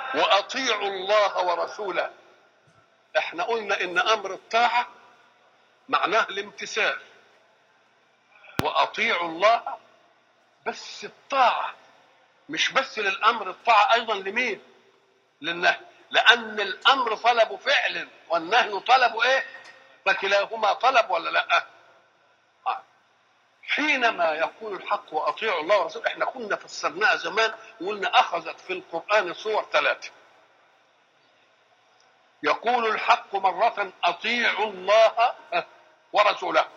واطيعوا الله ورسوله احنا قلنا ان امر الطاعه معناه الامتثال واطيعوا الله بس الطاعه مش بس للامر الطاعه ايضا لمين للنهي لان الامر طلب فعل والنهي طلب ايه فكلاهما طلب ولا لا آه. حينما يقول الحق واطيعوا الله ورسوله احنا كنا فسرناها زمان وقلنا اخذت في القران صور ثلاثه يقول الحق مرة أطيعوا الله ورسوله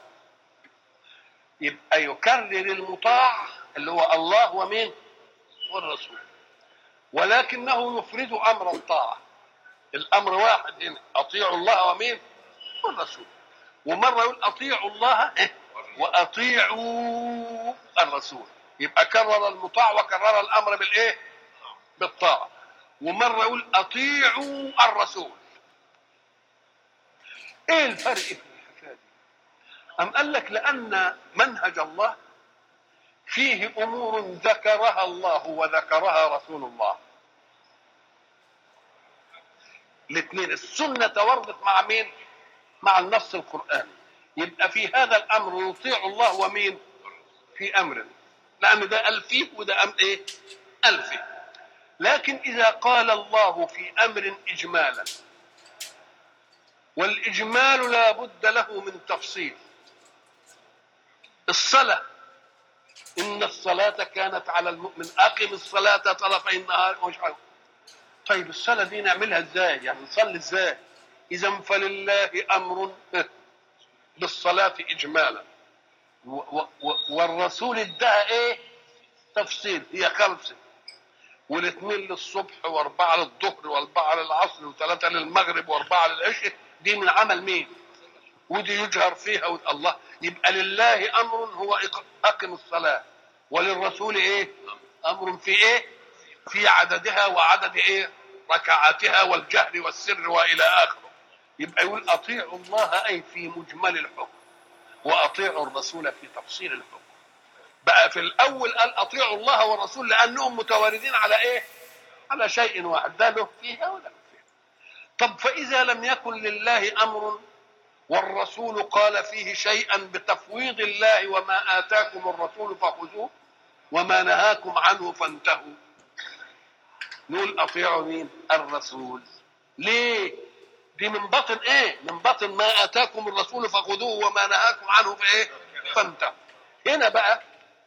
يبقى يكرر المطاع اللي هو الله ومين والرسول ولكنه يفرد أمر الطاعة الأمر واحد هنا أطيعوا الله ومين والرسول ومرة يقول أطيعوا الله وأطيعوا الرسول يبقى كرر المطاع وكرر الأمر بالإيه بالطاعة ومرة يقول أطيعوا الرسول ايه الفرق في الحكايه دي؟ أم قال لك لأن منهج الله فيه أمور ذكرها الله وذكرها رسول الله. الاثنين السنة وردت مع مين؟ مع النص القرآني. يبقى في هذا الأمر يطيع الله ومين؟ في أمر. لأن ده قال فيه وده قال إيه؟ قال فيه. لكن إذا قال الله في أمر إجمالا والإجمال لا بد له من تفصيل الصلاة إن الصلاة كانت على المؤمن أقم الصلاة طرفي النهار ومش عارف طيب الصلاة دي نعملها إزاي يعني نصلي إزاي إذا فلله أمر بالصلاة إجمالا و و والرسول ادها إيه تفصيل هي خمسة والاثنين للصبح واربعة للظهر واربعة للعصر وثلاثة للمغرب واربعة للعشاء دي من عمل مين ودي يجهر فيها ود... الله يبقى لله امر هو اقم الصلاه وللرسول ايه امر في ايه في عددها وعدد ايه ركعاتها والجهر والسر والى اخره يبقى يقول اطيعوا الله اي في مجمل الحكم واطيعوا الرسول في تفصيل الحكم بقى في الاول قال اطيعوا الله والرسول لانهم متواردين على ايه على شيء واحد ده له فيها ولا طب فإذا لم يكن لله أمر والرسول قال فيه شيئا بتفويض الله وما آتاكم الرسول فخذوه وما نهاكم عنه فانتهوا نقول أطيعوا مين الرسول ليه دي من بطن ايه من بطن ما آتاكم الرسول فخذوه وما نهاكم عنه فايه فانتهوا هنا بقى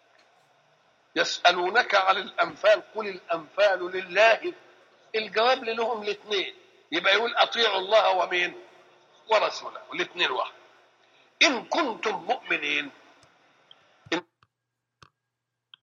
يسألونك عن الأنفال قل الأنفال لله الجواب لهم الاثنين يبقى يقول اطيعوا الله ومين ورسوله الاثنين واحد ان كنتم مؤمنين